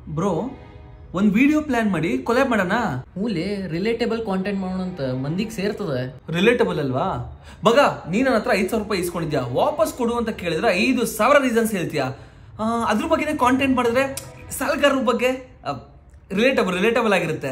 bro ಒಂದ್ video plan ಮಾಡಿ ಕೊಲೆ ಮಾಡೋಣ ಮೂಲೆ ರಿಲೇಟೇಬಲ್ ಕಾಂಟೆಂಟ್ ಮಾಡೋಣಂತ ಮಂದಿಗೆ ಸೇರ್ತದ ರಿಲೇಟಬಲ್ ಅಲ್ವಾ ಮಗ ನೀನ್ ನನ್ನ ಹತ್ರ ಐದ್ ಸಾವಿರ ರೂಪಾಯಿ ಇಸ್ಕೊಂಡಿದ್ಯಾ ವಾಪಸ್ ಕೊಡು ಅಂತ ಕೇಳಿದ್ರೆ ಐದು ಸಾವಿರ ರೀಸನ್ಸ್ ಹೇಳ್ತೀಯಾ ಆ, ಅದ್ರ ಬಗ್ಗೆನೇ ಕಾಂಟೆಂಟ್ ಮಾಡಿದ್ರೆ ಸಾಲಗಾರರ ಬಗ್ಗೆ ರಿಲೇಟಬಲ್ ರಿಲೇಟಬಲ್ ಆಗಿರುತ್ತೆ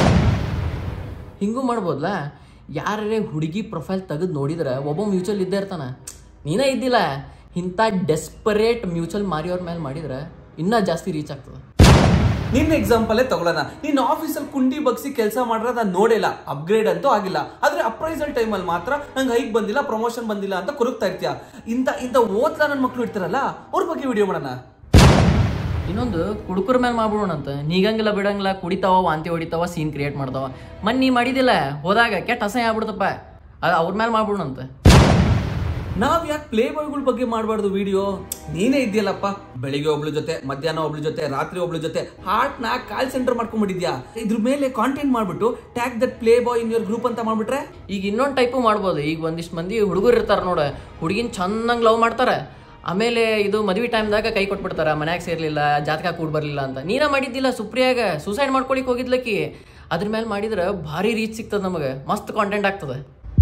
ಹಿಂಗೂ ಮಾಡ್ಬೋದ್ಲಾ ಯಾರೇ ಹುಡುಗಿ ಪ್ರೊಫೈಲ್ ತೆಗೆದು ನೋಡಿದ್ರೆ ಒಬ್ಬ ಮ್ಯೂಚುವಲ್ ಇದ್ದೇ ಇರ್ತಾನ ನೀನೇ ಇದ್ದಿಲ್ಲ ಇಂಥ ಡೆಸ್ಪರೇಟ್ ಮ್ಯೂಚುವಲ್ ಮಾರಿಯೋರ್ ಮೇಲೆ ಮಾಡಿದ್ರೆ ಇನ್ನೂ ಜಾಸ್ತಿ ರೀಚ್ ಆಗ್ತದೆ ನಿನ್ನ ಎಕ್ಸಾಂಪಲೇ ತಗೊಳ್ಳೋಣ ನಿನ್ನ ಆಫೀಸಲ್ಲಿ ಕುಂಡಿ ಬಗ್ಸಿ ಕೆಲಸ ಮಾಡಿದ್ರೆ ನಾನು ನೋಡಿಲ್ಲ ಅಪ್ಗ್ರೇಡ್ ಅಂತೂ ಆಗಿಲ್ಲ ಆದ್ರೆ ಅಪ್ರೈಸಲ್ ಟೈಮಲ್ಲಿ ಮಾತ್ರ ನಂಗೆ ಹೈಕ್ ಬಂದಿಲ್ಲ ಪ್ರಮೋಷನ್ ಬಂದಿಲ್ಲ ಅಂತ ಕೊರಗ್ತಾ ಇರ್ತೀಯ ಇಂಥ ಇಂಥ ಓದ್ಲಾ ನನ್ನ ಮಕ್ಳು ಇರ್ತಾರಲ್ಲ ಅವ್ರ ಬಗ್ಗೆ ವಿಡಿಯೋ ಮಾಡೋಣ ಇನ್ನೊಂದು ಕುಡುಕರ ಮೇಲೆ ಮಾಡ್ಬಿಡೋಣಂತ ನೀಗಂಗಿಲ್ಲ ಬಿಡಂಗಿಲ್ಲ ಕುಡಿತಾವ ವಾಂತಿ ಹೊಡಿತಾವ ಸೀನ್ ಕ್ರಿಯೇಟ್ ಮಾಡ್ತಾವ ಮನ್ ನೀ ಮಾಡಿದಿಲ್ಲ ಹೋದಾಗ ಕೆಟ್ಟ ಅಸಹ್ಯ ಆಗ್ಬಿಡ್ತಪ್ಪ ಅದು ಅವ್ರ ಮೇಲೆ ಮಾಡ್ಬಿಡೋಣಂತ ನಾವ್ ಯಾಕೆ ಪ್ಲೇ ಬಾಯ್ಗಳ ಬಗ್ಗೆ ಮಾಡಬಾರ್ದು ವಿಡಿಯೋ ನೀನೇ ಇದೆಯಲ್ಲಪ್ಪ ಬೆಳಿಗ್ಗೆ ಒಬ್ಳ ಜೊತೆ ಮಧ್ಯಾಹ್ನ ಒಬ್ಳ ಜೊತೆ ರಾತ್ರಿ ಒಬ್ಳ ಜೊತೆ ಹಾರ್ಟ್ ನ ಕಾಲ್ ಸೆಂಟರ್ ಮಾಡ್ಕೊಂಡ್ಬಿಟ್ಟಿದ್ಯಾ ಇದ್ರ ಮೇಲೆ ಕಾಂಟೆಂಟ್ ಮಾಡ್ಬಿಟ್ಟು tag that play boy in your group ಅಂತ ಮಾಡ್ಬಿಟ್ರೆ ಈಗ ಇನ್ನೊಂದು ಟೈಪು ಮಾಡ್ಬೋದು ಈಗ ಒಂದಿಷ್ಟು ಮಂದಿ ಹುಡುಗರು ಇರ್ತಾರೆ ನೋಡ ಹುಡುಗಿನ ಚೆನ್ನಾಗಿ ಲವ್ ಮಾಡ್ತಾರೆ ಆಮೇಲೆ ಇದು ಮದುವೆ ಟೈಮ್ದಾಗ ಕೈ ಕೊಟ್ಬಿಡ್ತಾರ ಮನ್ಯಾಗ ಸೇರ್ಲಿಲ್ಲ ಜಾತಕ ಕೂಡ ಬರಲಿಲ್ಲ ಅಂತ ನೀನ ಮಾಡಿದ್ದಿಲ್ಲ ಸುಪ್ರಿಯಾಗ ಸೂಸೈಡ್ ಮಾಡ್ಕೊಳಿಕ್ ಹೋಗಿದ್ಲಕ್ಕಿ ಅದ್ರ ಮೇಲೆ ಮಾಡಿದ್ರೆ ಭಾರಿ ರೀಚ್ ಸಿಗ್ತದೆ ನಮಗೆ ಮಸ್ತ್ ಕಾಂಟೆಂಟ್ ಆಗ್ತದೆ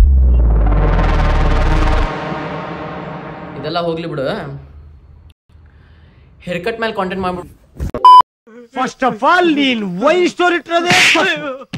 ಇದೆಲ್ಲ ಹೋಗ್ಲಿ ಬಿಡು ಹೇರ್ ಕಟ್ ಮೇಲೆ ಕಾಂಟೆಂಟ್ ಮಾಡ್ಬಿಡು ಫಸ್ಟ್ ಆಫ್ ಆಲ್ ನೀನ್ ವೈ ಸ್ಟೋರಿ ಇಟ್ಟಿರೋದೇ